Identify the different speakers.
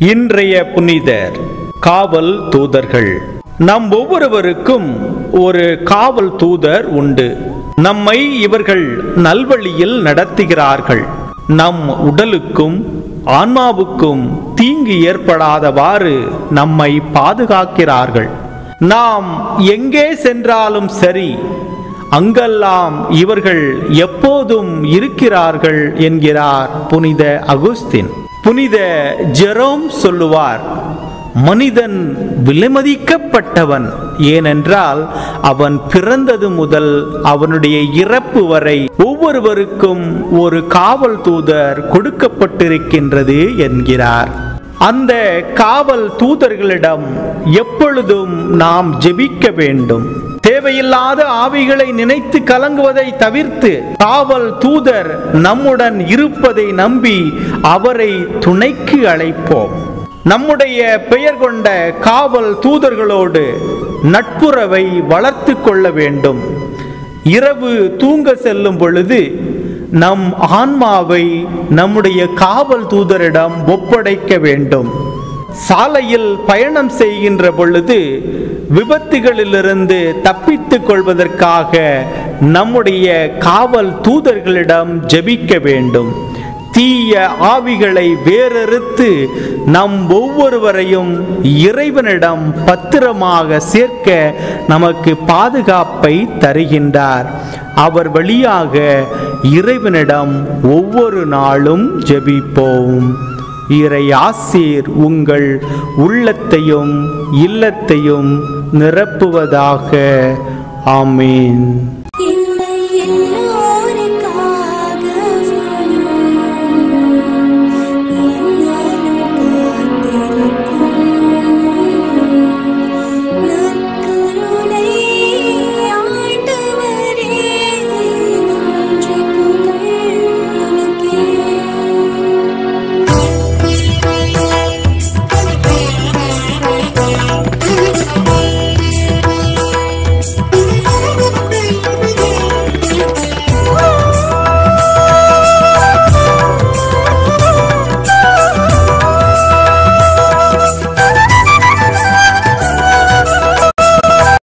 Speaker 1: இன்றைய புனிதர் காவல் தூதர்கள் நம் ஒவ்வொருவருக்கும் ஒரு காவல் தூதர் உண்டு நம்மை இவர்கள் நல்வழியில் நடத்துகிறார்கள் நம் உடலுக்கும் ஆன்மாவுக்கும் தீங்கு ஏற்படாதவாறு நம்மை பாதுகாக்கிறார்கள் நாம் எங்கே சென்றாலும் சரி அங்கெல்லாம் இவர்கள் எப்போதும் இருக்கிறார்கள் என்கிறார் புனித அகுஸ்தின் புனித ஜெரோம் சொல்லுவார் மனிதன் விலைமதிக்கப்பட்டவன் ஏனென்றால் அவன் பிறந்தது முதல் அவனுடைய இறப்பு வரை ஒவ்வொருவருக்கும் ஒரு காவல் தூதர் கொடுக்கப்பட்டிருக்கின்றது என்கிறார் அந்த காவல் தூதர்களிடம் எப்பொழுதும் நாம் ஜெபிக்க வேண்டும் தேவையில்லாத ஆவிகளை நினைத்து கலங்குவதை தவிர்த்து காவல் தூதர் நம்முடன் இருப்பதை நம்பி அவரை துணைக்கு அழைப்போம் நம்முடைய பெயர் கொண்ட காவல் தூதர்களோடு நட்புறவை வளர்த்து கொள்ள வேண்டும் இரவு தூங்க செல்லும் பொழுது நம் ஆன்மாவை நம்முடைய காவல் தூதரிடம் ஒப்படைக்க வேண்டும் சாலையில் பயணம் செய்கின்ற பொழுது விபத்துகளிலிருந்து தப்பித்துக் கொள்வதற்காக நம்முடைய காவல் தூதர்களிடம் ஜெபிக்க வேண்டும் தீய ஆவிகளை வேறறுத்து நம் ஒவ்வொருவரையும் இறைவனிடம் பத்திரமாக சேர்க்க நமக்கு பாதுகாப்பை தருகின்றார் அவர் வழியாக இறைவனிடம் ஒவ்வொரு நாளும் ஜெபிப்போம் இறை ஆசீர் உங்கள் உள்ளத்தையும் இல்லத்தையும் நிரப்புவதாக ஆமீன்